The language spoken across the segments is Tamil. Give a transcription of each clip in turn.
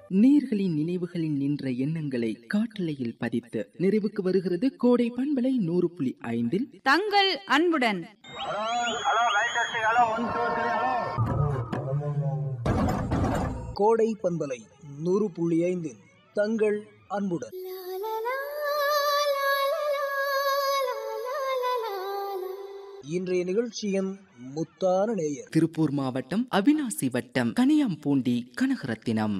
நீர்களின் நினைவுகளில் நின்ற எண்ணங்களை காட்டலையில் பதித்து நிறைவுக்கு வருகிறது கோடை பண்பலை நூறு புள்ளி ஐந்தில் தங்கள் அன்புடன் கோடை பண்பலை நூறு புள்ளி ஐந்தில் தங்கள் அன்புடன் இன்றைய நிகழ்ச்சியின் முத்தான நேயர் திருப்பூர் மாவட்டம் அவினாசி வட்டம் கனியாம்பூண்டி கனகரத்தினம்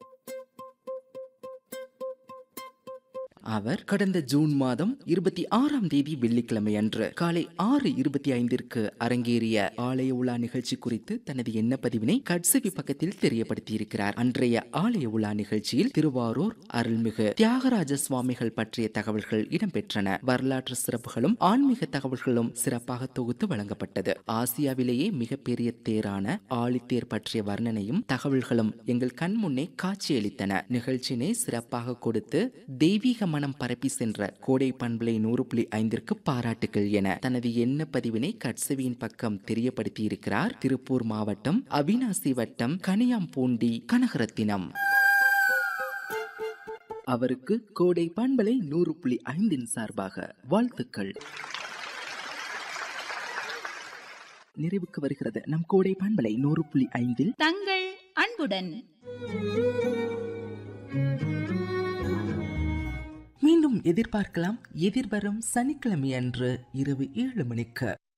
அவர் கடந்த ஜூன் மாதம் இருபத்தி ஆறாம் தேதி வெள்ளிக்கிழமை அன்று காலை ஆறு இருபத்தி ஐந்திற்கு அரங்கேறிய ஆலய உலா நிகழ்ச்சி குறித்து தனது எண்ண பதிவினை கட்சவி பக்கத்தில் தெரியப்படுத்தியிருக்கிறார் அன்றைய ஆலய உலா நிகழ்ச்சியில் திருவாரூர் அருள்மிகு தியாகராஜ சுவாமிகள் பற்றிய தகவல்கள் இடம்பெற்றன வரலாற்று சிறப்புகளும் ஆன்மீக தகவல்களும் சிறப்பாக தொகுத்து வழங்கப்பட்டது ஆசியாவிலேயே மிகப்பெரிய தேரான ஆழித்தேர் பற்றிய வர்ணனையும் தகவல்களும் எங்கள் கண் முன்னே காட்சியளித்தன நிகழ்ச்சியினை சிறப்பாக கொடுத்து தெய்வீக மனம் பரப்பி சென்ற கோடை பண்பலை நூறு புள்ளி ஐந்திற்கு பாராட்டுகள் என தனது எண்ண பதிவினை கட்சவியின் பக்கம் தெரியப்படுத்தி இருக்கிறார் திருப்பூர் மாவட்டம் அவினாசி வட்டம் கனியாம்பூண்டி கனகரத்தினம் அவருக்கு கோடை பண்பலை நூறு புள்ளி ஐந்தின் சார்பாக வாழ்த்துக்கள் நிறைவுக்கு வருகிறது நம் கோடை பண்பலை நூறு புள்ளி ஐந்தில் தங்கள் அன்புடன் மீண்டும் எதிர்பார்க்கலாம் எதிர்வரும் சனிக்கிழமை அன்று இரவு ஏழு மணிக்கு